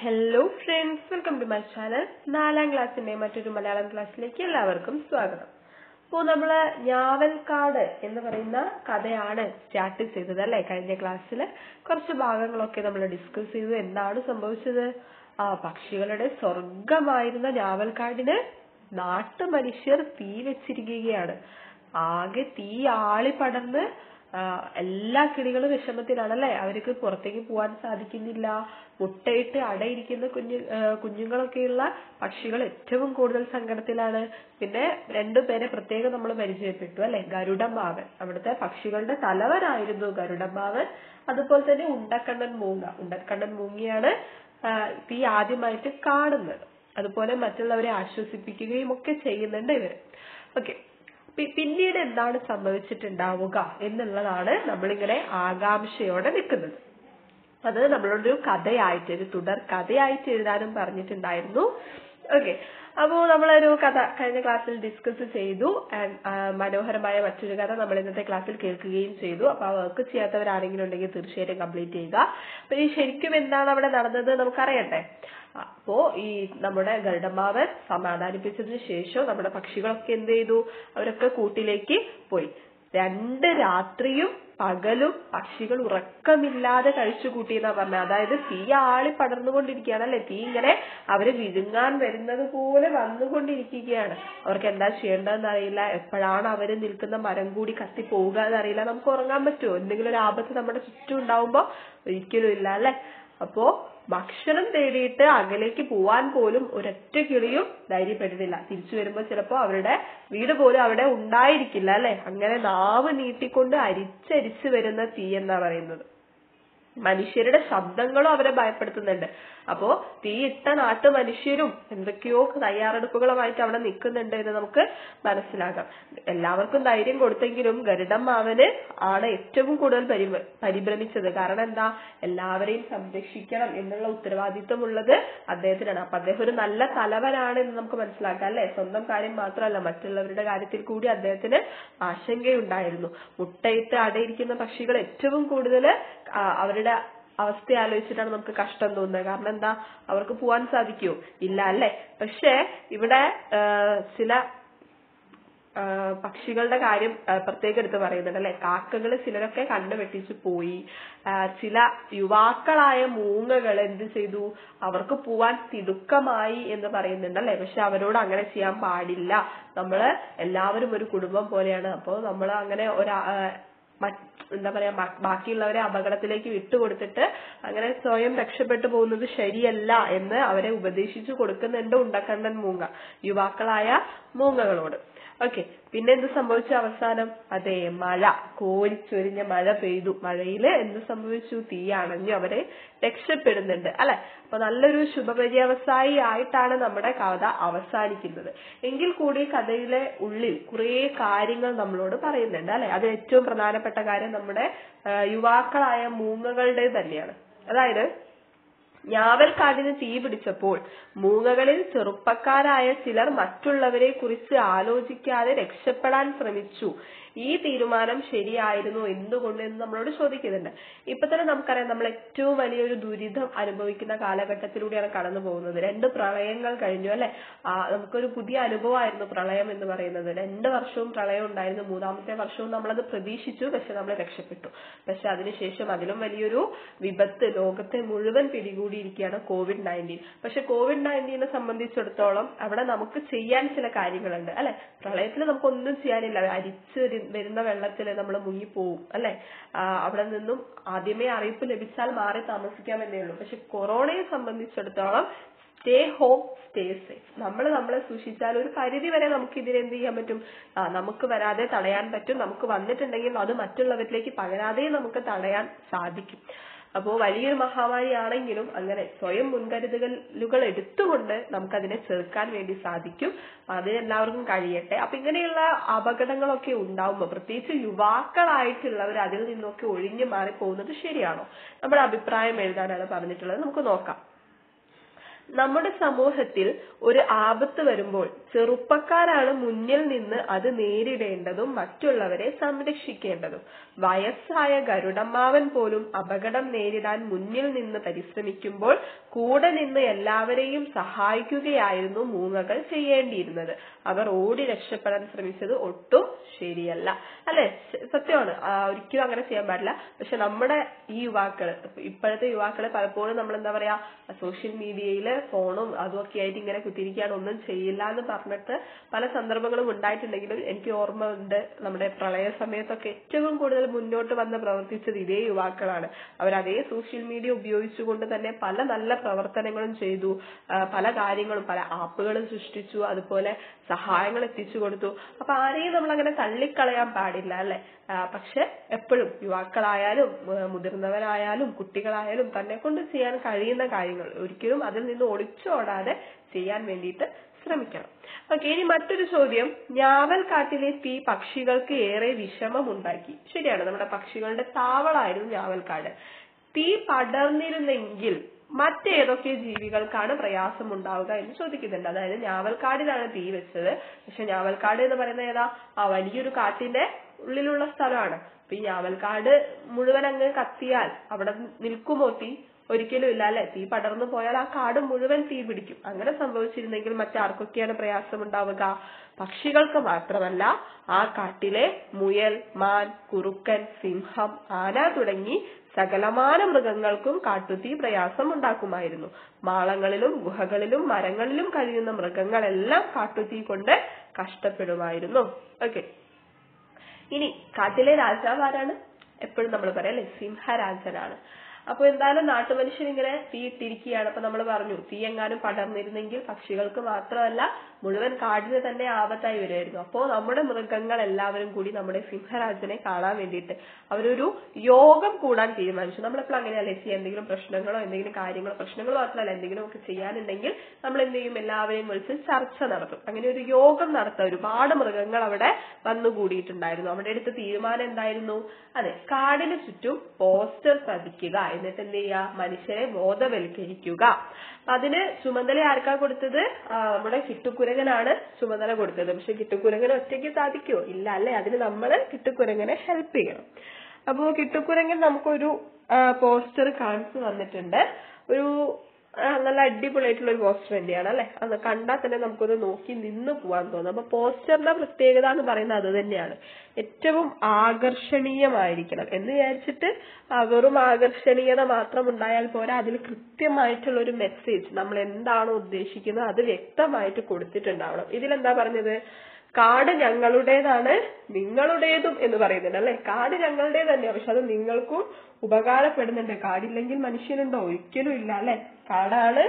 hello friends welcome to my channel നാലാം ക്ലാസ്സിന്റെ മറ്റൊരു മലയാളം ക്ലാസ്സിലേക്ക് എല്ലാവർക്കും സ്വാഗതം അപ്പോൾ നമ്മള് ഞാവൽക്കാട് എന്ന് പറയുന്ന കഥയാണ് സ്റ്റാർട്ട് ചെയ്തത് അല്ലെ കഴിഞ്ഞ ക്ലാസ്സിൽ കുറച്ച് ഭാഗങ്ങളൊക്കെ നമ്മൾ ഡിസ്കസ് ചെയ്തു എന്താണ് സംഭവിച്ചത് ആ പക്ഷികളുടെ സ്വർഗമായിരുന്ന ഞാവൽക്കാടിന് നാട്ടു മനുഷ്യർ തീ വെച്ചിരിക്കുകയാണ് ആകെ തീ ആളി പടർന്ന് ആ, എല്ലാ കിളികളും വിഷമത്തിലാണല്ലേ അവർക്ക് പുറത്തേക്ക് പോകാൻ സാധിക്കുന്നില്ല മുട്ടയിട്ട് അടയിരിക്കുന്ന കുഞ്ഞു ആ, കുഞ്ഞുങ്ങളൊക്കെയുള്ള പക്ഷികൾ ഏറ്റവും കൂടുതൽ സങ്കടത്തിലാണ് പിന്നെ രണ്ടുപേരെ പ്രത്യേകം നമ്മൾ പരിചയപ്പെട്ടു അല്ലെ ഗരുഡമ്മാവൻ അവിടുത്തെ പക്ഷികളുടെ തലവനായിരുന്നു ഗരുഡമ്മാവൻ അതുപോലെ തന്നെ ഉണ്ടക്കണ്ണൻ മൂങ്ങ ഉണ്ടക്കണ്ണൻ മൂങ്ങയാണ് ആ, തീ ആദ്യമായിട്ട് കാണുന്നത് അതുപോലെ മറ്റുള്ളവരെ ആശ്വസിപ്പിക്കുകയും ഒക്കെ ചെയ്യുന്നുണ്ട് ഇവര് ഓക്കെ പി- പിന്നീട് എന്താണ് സംഭവിച്ചിട്ടുണ്ടാവുക എന്നുള്ളതാണ് നമ്മളിങ്ങനെ ആകാംക്ഷയോടെ നിൽക്കുന്നത് അത് നമ്മളോടൊരു കഥയായിട്ട് ഒരു തുടർ കഥയായിട്ട് എഴുതാനും പറഞ്ഞിട്ടുണ്ടായിരുന്നു ഓക്കെ അപ്പോ നമ്മളൊരു കഥ കഴിഞ്ഞ ക്ലാസ്സിൽ ഡിസ്കസ് ചെയ്തു and, ആ, മനോഹരമായ മറ്റൊരു കഥ നമ്മൾ ഇന്നത്തെ ക്ലാസ്സിൽ കേൾക്കുകയും ചെയ്തു അപ്പൊ ആ വർക്ക് ചെയ്യാത്തവരാരെങ്കിലും ഉണ്ടെങ്കിൽ തീർച്ചയായിട്ടും കംപ്ലീറ്റ് ചെയ്യുക അപ്പൊ ഈ ശരിക്കും എന്താണ് അവിടെ നടന്നത് നമുക്കറിയട്ടെ അപ്പോ ഈ നമ്മുടെ ഗരുഡമ്മാവൻ സമാധാനിപ്പിച്ചതിന് ശേഷം നമ്മുടെ പക്ഷികളൊക്കെ എന്ത് ചെയ്തു അവരൊക്കെ കൂട്ടിലേക്ക് പോയി രണ്ട് രാത്രിയും പകലും പക്ഷികൾ ഉറക്കമില്ലാതെ കഴിച്ചു കൂട്ടിയെന്നാ പറഞ്ഞത് അതായത് തീ ആളി പടർന്നുകൊണ്ടിരിക്കുകയാണ് അല്ലെ തീ ഇങ്ങനെ അവര് വിഴുങ്ങാൻ വരുന്നത് പോലെ വന്നുകൊണ്ടിരിക്കുകയാണ് അവർക്ക് എന്താ ചെയ്യേണ്ടതെന്ന് അറിയില്ല എപ്പോഴാണ് അവര് നിൽക്കുന്ന മരം കൂടി കത്തി പോവുക എന്നറിയില്ല നമുക്ക് ഉറങ്ങാൻ പറ്റുമോ എന്തെങ്കിലും ഒരു ആപത്ത് നമ്മുടെ ചുറ്റും ഉണ്ടാവുമ്പോ ഒരിക്കലും ഇല്ല അല്ലെ അപ്പോ ഭക്ഷണം തേടിയിട്ട് അകലേക്ക് പോവാൻ പോലും ഒരൊറ്റ കിളിയും ധൈര്യപ്പെടുന്നില്ല തിരിച്ചു വരുമ്പോ ചിലപ്പോ അവരുടെ വീട് പോലും അവിടെ ഉണ്ടായിരിക്കില്ല അല്ലെ അങ്ങനെ നാവ് നീട്ടിക്കൊണ്ട് അരിച്ചരിച്ച് വരുന്ന തീ എന്നാ പറയുന്നത് മനുഷ്യരുടെ ശബ്ദങ്ങളും അവരെ ഭയപ്പെടുത്തുന്നുണ്ട് അപ്പോ തീയിട്ട നാട്ടു മനുഷ്യരും എന്തൊക്കെയോ തയ്യാറെടുപ്പുകളുമായിട്ട് അവിടെ നിൽക്കുന്നുണ്ട് എന്ന് നമുക്ക് മനസ്സിലാക്കാം എല്ലാവർക്കും ധൈര്യം കൊടുത്തെങ്കിലും ഗരുഡമ്മാവന് ആണ് ഏറ്റവും കൂടുതൽ പരിഭ പരിഭ്രമിച്ചത് കാരണം എന്താ എല്ലാവരെയും സംരക്ഷിക്കണം എന്നുള്ള ഉത്തരവാദിത്വം ഉള്ളത് അദ്ദേഹത്തിനാണ് അപ്പൊ അദ്ദേഹം ഒരു നല്ല തലവനാണ് എന്ന് നമുക്ക് മനസ്സിലാക്കാം അല്ലെ സ്വന്തം കാര്യം മാത്രമല്ല മറ്റുള്ളവരുടെ കാര്യത്തിൽ കൂടി അദ്ദേഹത്തിന് ആശങ്കയുണ്ടായിരുന്നു മുട്ടയിട്ട് അടയിരിക്കുന്ന പക്ഷികൾ ഏറ്റവും കൂടുതൽ അവരുടെ അവസ്ഥ ആലോചിച്ചിട്ടാണ് നമുക്ക് കഷ്ടം തോന്നുന്നത് കാരണം എന്താ അവർക്ക് പോവാൻ സാധിക്കുമോ ഇല്ല അല്ലെ പക്ഷേ ഇവിടെ ആ, ചില ആ, പക്ഷികളുടെ കാര്യം ആ, പ്രത്യേകം എടുത്ത് പറയുന്നുണ്ട് അല്ലെ കാക്കകൾ ചിലരൊക്കെ കണ്ണു വെട്ടിച്ചു പോയി ആ, ചില യുവാക്കളായ മൂങ്ങകൾ എന്ത് ചെയ്തു അവർക്ക് പോവാൻ തിടുക്കമായി എന്ന് പറയുന്നുണ്ട് അല്ലെ പക്ഷെ അവരോട് അങ്ങനെ ചെയ്യാൻ പാടില്ല നമ്മള് എല്ലാവരും ഒരു കുടുംബം പോലെയാണ് അപ്പോ നമ്മൾ അങ്ങനെ ഒരാ ആ, മറ്റ് എന്താ പറയാ ബാ- ബാക്കിയുള്ളവരെ അപകടത്തിലേക്ക് വിട്ടുകൊടുത്തിട്ട് അങ്ങനെ സ്വയം രക്ഷപ്പെട്ടു പോകുന്നത് ശരിയല്ല എന്ന് അവരെ ഉപദേശിച്ചു കൊടുക്കുന്നുണ്ട് ഉണ്ടക്കണ്ണൻ മൂങ്ങ യുവാക്കളായ മൂങ്ങകളോട് ഓക്കെ പിന്നെ എന്ത് സംഭവിച്ചു അവസാനം അതെ മഴ കോരിച്ചൊരിഞ്ഞ മഴ പെയ്തു മഴയില് എന്ത് സംഭവിച്ചു തീ അണഞ്ഞു അവരെ രക്ഷപ്പെടുന്നുണ്ട് അല്ലെ അപ്പൊ നല്ലൊരു ശുഭപര്യവസായി ആയിട്ടാണ് നമ്മുടെ കഥ അവസാനിക്കുന്നത് എങ്കിൽ കൂടി കഥയിലെ ഉള്ളിൽ കുറേ കാര്യങ്ങൾ നമ്മളോട് പറയുന്നുണ്ട് അല്ലെ അതിൽ ഏറ്റവും പ്രധാനപ്പെട്ട കാര്യം നമ്മുടെ ആ, യുവാക്കളായ മൂങ്ങകളുടെ തന്നെയാണ് അതായത് ഞാവൽക്കാടിന് തീ പിടിച്ചപ്പോൾ മൂങ്ങകളിൽ ചെറുപ്പക്കാരായ ചിലർ മറ്റുള്ളവരെ കുറിച്ച് ആലോചിക്കാതെ രക്ഷപ്പെടാൻ ശ്രമിച്ചു ഈ തീരുമാനം ശരിയായിരുന്നു എന്തുകൊണ്ട് എന്ന് നമ്മളോട് ചോദിക്കുന്നുണ്ട് ഇപ്പൊ തന്നെ നമുക്കറിയാം നമ്മൾ ഏറ്റവും വലിയൊരു ദുരിതം അനുഭവിക്കുന്ന കാലഘട്ടത്തിലൂടെയാണ് കടന്നു പോകുന്നത് രണ്ട് പ്രളയങ്ങൾ കഴിഞ്ഞു അല്ലെ ആ നമുക്കൊരു പുതിയ അനുഭവമായിരുന്നു പ്രളയം എന്ന് പറയുന്നത് രണ്ട് വർഷവും പ്രളയം ഉണ്ടായിരുന്നു മൂന്നാമത്തെ വർഷവും നമ്മളത് പ്രതീക്ഷിച്ചു പക്ഷെ നമ്മൾ രക്ഷപ്പെട്ടു പക്ഷെ അതിനുശേഷം അതിലും വലിയൊരു വിപത്ത് ലോകത്തെ മുഴുവൻ പിടികൂടിയിരിക്കുകയാണ് കോവിഡ് നയൻറ്റീൻ പക്ഷെ കോവിഡ് നയൻറ്റീനെ സംബന്ധിച്ചിടത്തോളം അവിടെ നമുക്ക് ചെയ്യാൻ ചില കാര്യങ്ങളുണ്ട് അല്ലെ പ്രളയത്തിൽ നമുക്കൊന്നും ചെയ്യാനില്ല അരിച്ചു വരു- വരുന്ന വെള്ളത്തിൽ നമ്മൾ മുങ്ങിപ്പോവും അല്ലെ അവിടെ നിന്നും ആദ്യമേ അറിയിപ്പ് ലഭിച്ചാൽ മാറി താമസിക്കാമെന്നേ ഉള്ളൂ പക്ഷെ കൊറോണയെ സംബന്ധിച്ചിടത്തോളം സ്റ്റേ ഹോം സ്റ്റേ സേഫ് നമ്മൾ നമ്മളെ സൂക്ഷിച്ചാൽ ഒരു പരിധി വരെ നമുക്ക് ഇതിനെ എന്ത് ചെയ്യാൻ പറ്റും ആ നമുക്ക് വരാതെ തടയാൻ പറ്റും നമുക്ക് വന്നിട്ടുണ്ടെങ്കിൽ അത് മറ്റുള്ളവരിലേക്ക് പകരാതെ നമുക്ക് തടയാൻ സാധിക്കും അപ്പോ വലിയൊരു മഹാമാരി ആണെങ്കിലും അങ്ങനെ സ്വയം മുൻകരുതലുകൾ എടുത്തുകൊണ്ട് നമുക്കതിനെ ചെറുക്കാൻ വേണ്ടി സാധിക്കും അതിന് എല്ലാവർക്കും കഴിയട്ടെ അപ്പൊ ഇങ്ങനെയുള്ള അപകടങ്ങളൊക്കെ ഉണ്ടാവുമ്പോൾ പ്രത്യേകിച്ച് യുവാക്കളായിട്ടുള്ളവർ അതിൽ നിന്നൊക്കെ ഒഴിഞ്ഞു മാറി പോകുന്നത് ശരിയാണോ നമ്മുടെ അഭിപ്രായം എഴുതാനാണ് പറഞ്ഞിട്ടുള്ളത് നമുക്ക് നോക്കാം നമ്മുടെ സമൂഹത്തിൽ ഒരു ആപത്ത് വരുമ്പോൾ ചെറുപ്പക്കാരാണ് മുന്നിൽ നിന്ന് അത് നേരിടേണ്ടതും മറ്റുള്ളവരെ സംരക്ഷിക്കേണ്ടതും വയസ്സായ ഗരുഡമ്മാവൻ പോലും അപകടം നേരിടാൻ മുന്നിൽ നിന്ന് പരിശ്രമിക്കുമ്പോൾ കൂടെ നിന്ന് എല്ലാവരെയും സഹായിക്കുകയായിരുന്നു മൂങ്ങകൾ ചെയ്യേണ്ടിയിരുന്നത് അവർ ഓടി രക്ഷപ്പെടാൻ ശ്രമിച്ചത് ഒട്ടും ശരിയല്ല അല്ലെ സത്യമാണ് ആ, ഒരിക്കലും അങ്ങനെ ചെയ്യാൻ പാടില്ല പക്ഷെ നമ്മുടെ ഈ യുവാക്കള് ഇപ്പോഴത്തെ യുവാക്കളെ പലപ്പോഴും നമ്മൾ എന്താ പറയാ സോഷ്യൽ മീഡിയയില് ഫോണും അതും ഒക്കെ ആയിട്ട് ഇങ്ങനെ കുത്തിരിക്കുകയാണ് ഒന്നും ചെയ്യില്ല എന്ന് പറഞ്ഞിട്ട് പല സന്ദർഭങ്ങളും ഉണ്ടായിട്ടുണ്ടെങ്കിലും എനിക്ക് ഓർമ്മ ഉണ്ട് നമ്മുടെ പ്രളയ സമയത്തൊക്കെ ഏറ്റവും കൂടുതൽ മുന്നോട്ട് വന്ന് പ്രവർത്തിച്ചത് ഇതേ യുവാക്കളാണ് അവർ അതേ സോഷ്യൽ മീഡിയ ഉപയോഗിച്ചുകൊണ്ട് തന്നെ പല നല്ല പ്രവർത്തനങ്ങളും ചെയ്തു ആ, പല കാര്യങ്ങളും പല ആപ്പുകളും സൃഷ്ടിച്ചു അതുപോലെ സഹായങ്ങൾ എത്തിച്ചു കൊടുത്തു അപ്പൊ ആരെയും നമ്മൾ അങ്ങനെ തള്ളിക്കളയാൻ പാടില്ല അല്ലെ പക്ഷെ എപ്പോഴും യുവാക്കളായാലും ആ, മുതിർന്നവരായാലും കുട്ടികളായാലും തന്നെ കൊണ്ട് ചെയ്യാൻ കഴിയുന്ന കാര്യങ്ങൾ ഒരിക്കലും അതിൽ നിന്ന് ഒളിച്ചോടാതെ ചെയ്യാൻ വേണ്ടിയിട്ട് ശ്രമിക്കണം ഓക്കെ ഇനി മറ്റൊരു ചോദ്യം ഞാവൽ കാട്ടിലെ തീ പക്ഷികൾക്ക് ഏറെ വിഷമമുണ്ടാക്കി ശരിയാണ് നമ്മുടെ പക്ഷികളുടെ താവളായിരുന്നു ഞാവൽക്കാട് തീ പടർന്നിരുന്നെങ്കിൽ മറ്റേതൊക്കെ ജീവികൾക്കാണ് പ്രയാസം ഉണ്ടാവുക എന്ന് ചോദിക്കുന്നുണ്ട് അതായത് ഞാവൽക്കാടിലാണ് തീ വെച്ചത് പക്ഷെ ഞാവൽക്കാട് എന്ന് പറയുന്നത് ഏതാ ആ വലിയൊരു കാട്ടിന്റെ ഉള്ളിലുള്ള സ്ഥലമാണ് അപ്പൊ ഈ ഞാവൽക്കാട് മുഴുവൻ അങ്ങ് കത്തിയാൽ അവിടെ നിൽക്കുമോ തീ ഒരിക്കലും ഇല്ല അല്ലെ തീ പടർന്നു പോയാൽ ആ കാട് മുഴുവൻ തീ പിടിക്കും അങ്ങനെ സംഭവിച്ചിരുന്നെങ്കിൽ മറ്റാർക്കൊക്കെയാണ് പ്രയാസം ഉണ്ടാവുക പക്ഷികൾക്ക് മാത്രമല്ല ആ കാട്ടിലെ മുയൽ മാൻ കുറുക്കൻ സിംഹം ആന തുടങ്ങി സകലമാന മൃഗങ്ങൾക്കും കാട്ടുതീ പ്രയാസം ഉണ്ടാക്കുമായിരുന്നു മാളങ്ങളിലും ഗുഹകളിലും മരങ്ങളിലും കഴിയുന്ന മൃഗങ്ങളെല്ലാം കാട്ടുതീ കൊണ്ട് കഷ്ടപ്പെടുമായിരുന്നു ഓക്കെ ഇനി കാട്ടിലെ രാജാവ് ആരാണ് എപ്പോഴും നമ്മൾ പറയാം അല്ലെ സിംഹരാജനാണ് അപ്പൊ എന്തായാലും നാട്ടുമനുഷ്യൻ ഇങ്ങനെ തീ ഇട്ടിരിക്കുകയാണ് അപ്പൊ നമ്മൾ പറഞ്ഞു തീ എങ്ങാനും പടർന്നിരുന്നെങ്കിൽ പക്ഷികൾക്ക് മാത്രമല്ല മുഴുവൻ കാടിന് തന്നെ ആപത്തായി വരുമായിരുന്നു അപ്പോ നമ്മുടെ മൃഗങ്ങൾ എല്ലാവരും കൂടി നമ്മുടെ സിംഹരാജനെ കാണാൻ വേണ്ടിയിട്ട് അവരൊരു യോഗം കൂടാൻ തീരുമാനിച്ചു നമ്മളെപ്പോൾ അങ്ങനെയല്ലേ ചെയ്യുക എന്തെങ്കിലും പ്രശ്നങ്ങളോ എന്തെങ്കിലും കാര്യങ്ങളോ പ്രശ്നങ്ങൾ മാത്രമല്ല എന്തെങ്കിലും ഒക്കെ ചെയ്യാനുണ്ടെങ്കിൽ നമ്മൾ എന്ത് ചെയ്യും എല്ലാവരെയും വിളിച്ച് ചർച്ച നടത്തും അങ്ങനെ ഒരു യോഗം നടത്താം ഒരുപാട് മൃഗങ്ങൾ അവിടെ വന്നുകൂടിയിട്ടുണ്ടായിരുന്നു അവിടെ എടുത്ത തീരുമാനം എന്തായിരുന്നു അതെ കാടിന് ചുറ്റും പോസ്റ്റർ പതിക്കുക എന്നിട്ട് എന്ത് ചെയ്യുക മനുഷ്യരെ ബോധവൽക്കരിക്കുക അപ്പൊ അതിന് ചുമതല ആർക്കാ കൊടുത്തത് ആ, നമ്മുടെ കിട്ടുക്കുരങ്ങനാണ് ചുമതല കൊടുത്തത് പക്ഷെ കിട്ടുക്കുരങ്ങന് ഒറ്റയ്ക്ക് സാധിക്കുമോ ഇല്ല അല്ലെ അതിന് നമ്മള് കിട്ടുക്കുരങ്ങനെ ഹെൽപ്പ് ചെയ്യണം അപ്പോ കിട്ടുക്കുരങ്ങൻ നമുക്കൊരു പോസ്റ്റർ കാണിച്ചു തന്നിട്ടുണ്ട് ഒരു ആ, നല്ല അടിപൊളിയായിട്ടുള്ള ഒരു പോസ്റ്റർ തന്നെയാണ് അല്ലെ അത് കണ്ടാൽ തന്നെ നമുക്കൊന്ന് നോക്കി നിന്ന് പോവാൻ തോന്നും അപ്പൊ പോസ്റ്ററിന്റെ പ്രത്യേകത എന്ന് പറയുന്നത് അത് തന്നെയാണ് ഏറ്റവും ആകർഷണീയമായിരിക്കണം എന്ന് വിചാരിച്ചിട്ട് ആ, വെറും ആകർഷണീയത മാത്രം ഉണ്ടായാൽ പോരാ അതിൽ കൃത്യമായിട്ടുള്ള ഒരു മെസ്സേജ് നമ്മൾ എന്താണോ ഉദ്ദേശിക്കുന്നത് അത് വ്യക്തമായിട്ട് കൊടുത്തിട്ടുണ്ടാവണം ഇതിലെന്താ പറഞ്ഞത് കാട് ഞങ്ങളുടേതാണ് നിങ്ങളുടേതും എന്ന് പറയുന്നുണ്ട് അല്ലെ കാട് ഞങ്ങളുടേത് തന്നെയാണ് പക്ഷെ അത് നിങ്ങൾക്കും ഉപകാരപ്പെടുന്നുണ്ട് കാടില്ലെങ്കിൽ മനുഷ്യനുണ്ടോ ഒരിക്കലും ഇല്ല അല്ലെ കാടാണ്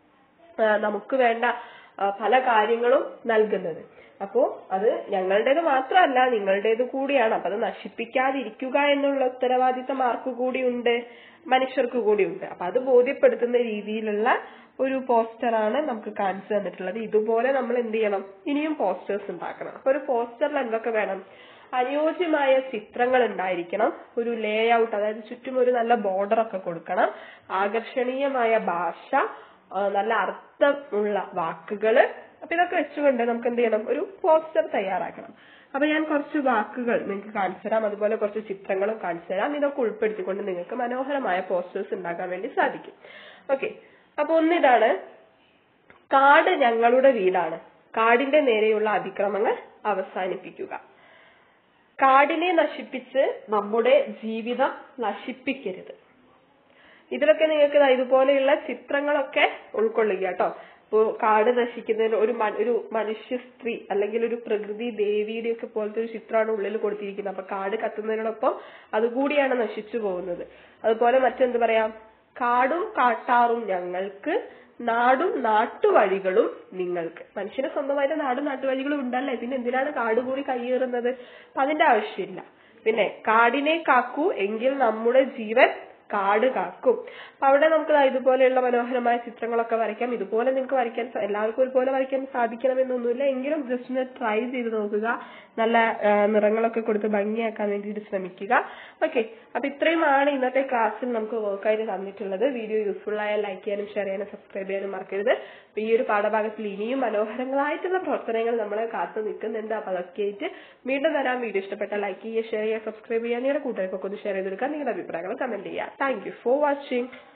ആ, നമുക്ക് വേണ്ട ആ, പല കാര്യങ്ങളും നൽകുന്നത് അപ്പോ അത് ഞങ്ങളുടേത് മാത്രമല്ല നിങ്ങളുടേത് കൂടിയാണ് അപ്പൊ അത് നശിപ്പിക്കാതിരിക്കുക എന്നുള്ള ഉത്തരവാദിത്തം ആർക്കു കൂടിയുണ്ട് മനുഷ്യർക്ക് കൂടിയുണ്ട് അപ്പൊ അത് ബോധ്യപ്പെടുത്തുന്ന രീതിയിലുള്ള ഒരു പോസ്റ്ററാണ് നമുക്ക് കാണിച്ചു തന്നിട്ടുള്ളത് ഇതുപോലെ നമ്മൾ എന്ത് ചെയ്യണം ഇനിയും പോസ്റ്റേഴ്സ് ഉണ്ടാക്കണം അപ്പൊ ഒരു പോസ്റ്ററിൽ എന്തൊക്കെ വേണം അനുയോജ്യമായ ചിത്രങ്ങൾ ഉണ്ടായിരിക്കണം ഒരു ലേ ഔട്ട് അതായത് ചുറ്റും ഒരു നല്ല ബോർഡർ ഒക്കെ കൊടുക്കണം ആകർഷണീയമായ ഭാഷ ആ, നല്ല അർത്ഥമുള്ള വാക്കുകള് അപ്പൊ ഇതൊക്കെ വെച്ചുകൊണ്ട് നമുക്ക് എന്ത് ചെയ്യണം ഒരു പോസ്റ്റർ തയ്യാറാക്കണം അപ്പൊ ഞാൻ കുറച്ച് വാക്കുകൾ നിങ്ങൾക്ക് കാണിച്ചു തരാം അതുപോലെ കുറച്ച് ചിത്രങ്ങളും കാണിച്ചു തരാം ഇതൊക്കെ ഉൾപ്പെടുത്തിക്കൊണ്ട് നിങ്ങൾക്ക് മനോഹരമായ പോസ്റ്റേഴ്സ് ഉണ്ടാക്കാൻ വേണ്ടി സാധിക്കും ഓക്കെ അപ്പൊ ഒന്നിതാണ് കാട് ഞങ്ങളുടെ വീടാണ് കാടിന്റെ നേരെയുള്ള അതിക്രമങ്ങൾ അവസാനിപ്പിക്കുക കാടിനെ നശിപ്പിച്ച് നമ്മുടെ ജീവിതം നശിപ്പിക്കരുത് ഇതിലൊക്കെ നിങ്ങൾക്ക് ദാ ഇതുപോലെയുള്ള ചിത്രങ്ങളൊക്കെ ഉൾക്കൊള്ളുക കേട്ടോ ഇപ്പോ കാട് നശിക്കുന്നതിന് ഒരു മ- ഒരു മനുഷ്യ സ്ത്രീ അല്ലെങ്കിൽ ഒരു പ്രകൃതി ദേവിയുടെ ഒക്കെ പോലത്തെ ഒരു ചിത്രമാണ് ഉള്ളിൽ കൊടുത്തിരിക്കുന്നത് അപ്പൊ കാട് കത്തുന്നതിനോടൊപ്പം അതുകൂടിയാണ് നശിച്ചു പോകുന്നത് അതുപോലെ മറ്റെന്ത് പറയാം കാടും കാട്ടാറും ഞങ്ങൾക്ക് നാടും നാട്ടുവഴികളും നിങ്ങൾക്ക് മനുഷ്യന് സ്വന്തമായിട്ട് നാടും നാട്ടുവഴികളും ഉണ്ടല്ലേ പിന്നെ എന്തിനാണ് കാട് കൂടി കയ്യേറുന്നത് അപ്പൊ അതിന്റെ ആവശ്യമില്ല പിന്നെ കാടിനെ കാക്കൂ എങ്കിൽ നമ്മുടെ ജീവൻ കാട് കാക്കും അപ്പൊ അവിടെ നമുക്ക് ദാ ഇതുപോലെയുള്ള മനോഹരമായ ചിത്രങ്ങളൊക്കെ വരയ്ക്കാം ഇതുപോലെ നിങ്ങൾക്ക് വരയ്ക്കാൻ സ- എല്ലാവർക്കും ഒരുപോലെ വരയ്ക്കാൻ സാധിക്കണമെന്നൊന്നുമില്ല എങ്കിലും ജസ്റ്റ് ഒന്ന് ട്രൈ ചെയ്ത് നോക്കുക നല്ല ആ, നിറങ്ങളൊക്കെ കൊടുത്ത് ഭംഗിയാക്കാൻ വേണ്ടിയിട്ട് ശ്രമിക്കുക ഓക്കെ അപ്പൊ ഇത്രയുമാണ് ഇന്നത്തെ ക്ലാസ്സിൽ നമുക്ക് വർക്കായിട്ട് തന്നിട്ടുള്ളത് വീഡിയോ യൂസ്ഫുൾ ആയാൽ ലൈക്ക് ചെയ്യാനും ഷെയർ ചെയ്യാനും സബ്സ്ക്രൈബ് ചെയ്യാനും മറക്കരുത് അപ്പൊ ഈ ഒരു പാഠഭാഗത്തിൽ ഇനിയും മനോഹരങ്ങളായിട്ടുള്ള പ്രവർത്തനങ്ങൾ നമ്മളെ കാത്തു നിൽക്കുന്നുണ്ട് അപ്പൊ അതൊക്കെ ആയിട്ട് വീണ്ടും വരാൻ വീഡിയോ ഇഷ്ടപ്പെട്ടാൽ ലൈക്ക് ചെയ്യുക ഷെയർ ചെയ്യുക സബ്സ്ക്രൈബ് ചെയ്യുക നിങ്ങളുടെ കൂട്ടുകാർക്കൊക്കെ ഒന്ന് ഷെയർ ചെയ്തെടുക്കുക നിങ്ങളുടെ അഭിപ്രായങ്ങൾ കമന്റ് ചെയ്യുക താങ്ക് യു ഫോർ വാച്ചിങ്